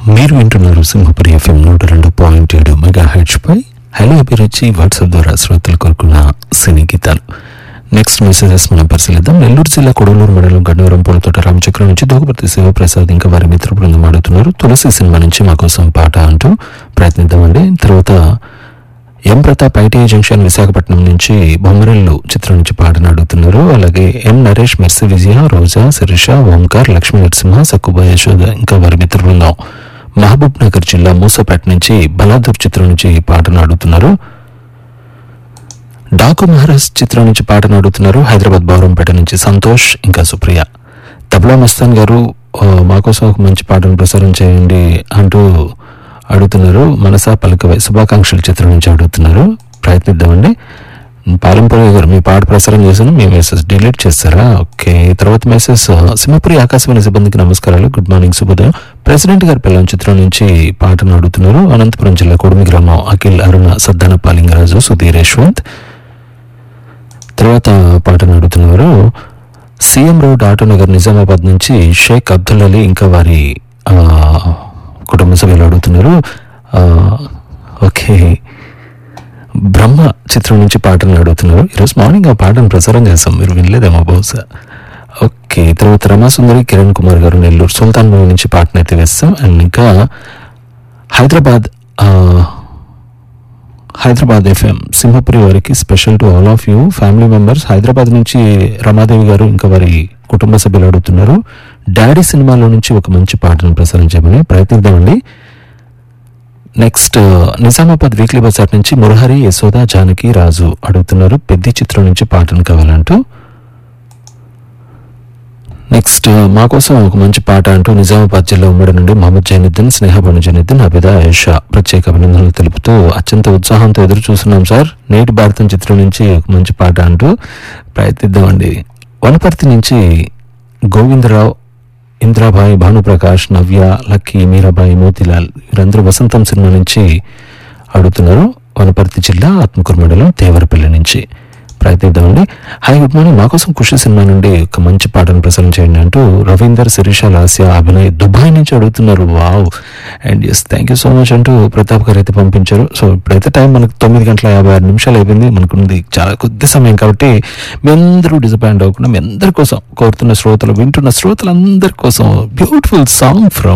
మీరు వింటున్నారు సింహపురి ఎఫ్ఎం నూట రెండు పాయింట్ ఏడు మెగా హెచ్ పై హలో అభిరుచి వాట్సాప్ ద్వారా శ్రోతలు కోరుకున్న సినీ గీతాలు నెక్స్ట్ మెసేజెస్ మనం పరిశీలిద్దాం నెల్లూరు జిల్లా కొడలూరు మండలం గన్నవరం పూలతోట రామచక్రం నుంచి దోగపర్తి శివప్రసాద్ ఇంకా వారి మిత్ర బృందం ఆడుతున్నారు తులసి సినిమా నుంచి మా కోసం పాట అంటూ ప్రయత్నిద్దామండి తర్వాత M Pratap IT junction Visakhapatnam నుంచి బొమ్మరిల్లు చిత్రం నుంచి పాటను అడుగుతున్నారు అలాగే ఎం నరేష్ మెర్సి విజయ రోజా శిరీష ఓంకార్ లక్ష్మీ నరసింహ సక్కుబా యశోద ఇంకా వారి మిత్ర బృందం మహబూబ్ నగర్ జిల్లా మూసపేట నుంచి బలాదూర్ చిత్రం నుంచి పాటను అడుగుతున్నారు డాకు మహారాజ్ చిత్రం నుంచి పాటను అడుగుతున్నారు హైదరాబాద్ బౌరంపేట నుంచి సంతోష్ ఇంకా సుప్రియ తబలా మస్తాన్ గారు ఆ, మా కోసం ఒక మంచి పాటను ప్రసారం చేయండి అంటూ అడుగుతున్నారు మనసా పలుకవై శుభాకాంక్షలు చిత్రం నుంచి అడుగుతున్నారు ప్రయత్నిద్దామండి పాలంపురి గారు మీ పాట ప్రసారం చేశాను మీ మెసేజ్ డిలీట్ చేస్తారా ఓకే తర్వాత మెసేజ్ సింహపురి ఆకాశవాణి సిబ్బందికి నమస్కారాలు గుడ్ మార్నింగ్ శుభోదయం ప్రెసిడెంట్ గారి పిల్లం చిత్రం నుంచి పాటను అడుగుతున్నారు అనంతపురం జిల్లా కొడుమి గ్రామం అఖిల్ అరుణ సద్దాన పాలింగరాజు సుధీర్ యశ్వంత్ తర్వాత పాటను అడుగుతున్నారు సీఎం రోడ్ ఆటోనగర్ నిజామాబాద్ నుంచి షేక్ అబ్దుల్ అలీ ఇంకా వారి ఆ, కుటుంబ సభ్యులు అడుగుతున్నారు ఆ, ఓకే బ్రహ్మ చిత్రం నుంచి పాటను అడుగుతున్నారు ఈరోజు మార్నింగ్ ఆ పాటను ప్రసారం చేస్తాం మీరు వినలేదేమో బహుశా ఓకే తర్వాత రమాసుందరి కిరణ్ కుమార్ గారు నెల్లూరు సుల్తాన్ మూవీ నుంచి పాటను అయితే వేస్తాం అండ్ ఇంకా హైదరాబాద్ ఆ, హైదరాబాద్ ఎఫ్ఎం సింహపురి వారికి special to all of you family members Hyderabad నుంచి రమాదేవి గారు ఇంకా వారి కుటుంబ సభ్యులు అడుగుతున్నారు డాడీ సినిమాలో నుంచి ఒక మంచి పాటను ప్రసారం చేయమని ప్రయత్నిద్దామండి నెక్స్ట్ నిజామాబాద్ వీక్లీ బజార్ నుంచి మురహరి యశోద జానకి రాజు అడుగుతున్నారు పెద్ద చిత్రం నుంచి పాటను కావాలంటూ నెక్స్ట్ మా కోసం ఒక మంచి పాట అంటూ నిజామాబాద్ జిల్లా ఉమ్మడి నుండి మహమ్మద్ జైనుద్దీన్ స్నేహబను జైనుద్దీన్ అబిదా ఐషా ప్రత్యేక అభినందనలు తెలుపుతూ అత్యంత ఉత్సాహంతో ఎదురు చూస్తున్నాం సార్ నేటి భారతం చిత్రం నుంచి ఒక మంచి పాట అంటూ ప్రయత్నిద్దామండి వనపర్తి నుంచి గోవిందరావు ఇంద్రాబాయి భానుప్రకాష్ నవ్య లక్కీ మీరాబాయి మోతిలాల్ వీరందరూ వసంతం సినిమా నుంచి అడుగుతున్నారు వనపర్తి జిల్లా ఆత్మకూరు మండలం తేవరపల్లి నుంచి ప్రయత్నిద్దామండి హాయ్ గుడ్ మార్నింగ్ మా కోసం ఖుషి సినిమా నుండి ఒక మంచి పాటను ప్రసారం చేయండి అంటూ రవీందర్ శిరీష లాస్య అభినయ్ దుబాయ్ నుంచి అడుగుతున్నారు wow and S thank you so much అంటూ ప్రతాప్ గారు అయితే పంపించారు సో ఇప్పుడైతే టైం మనకు తొమ్మిది గంటల యాభై ఆరు నిమిషాలు అయిపోయింది మనకున్నది చాలా కొద్ది సమయం కాబట్టి మీ అందరూ డిసప్పాయింట్ అవ్వకుండా మీ అందరి కోసం కోరుతున్న శ్రోతలు వింటున్న శ్రోతలందరి కోసం బ్యూటిఫుల్ సాంగ్ ఫ్రమ్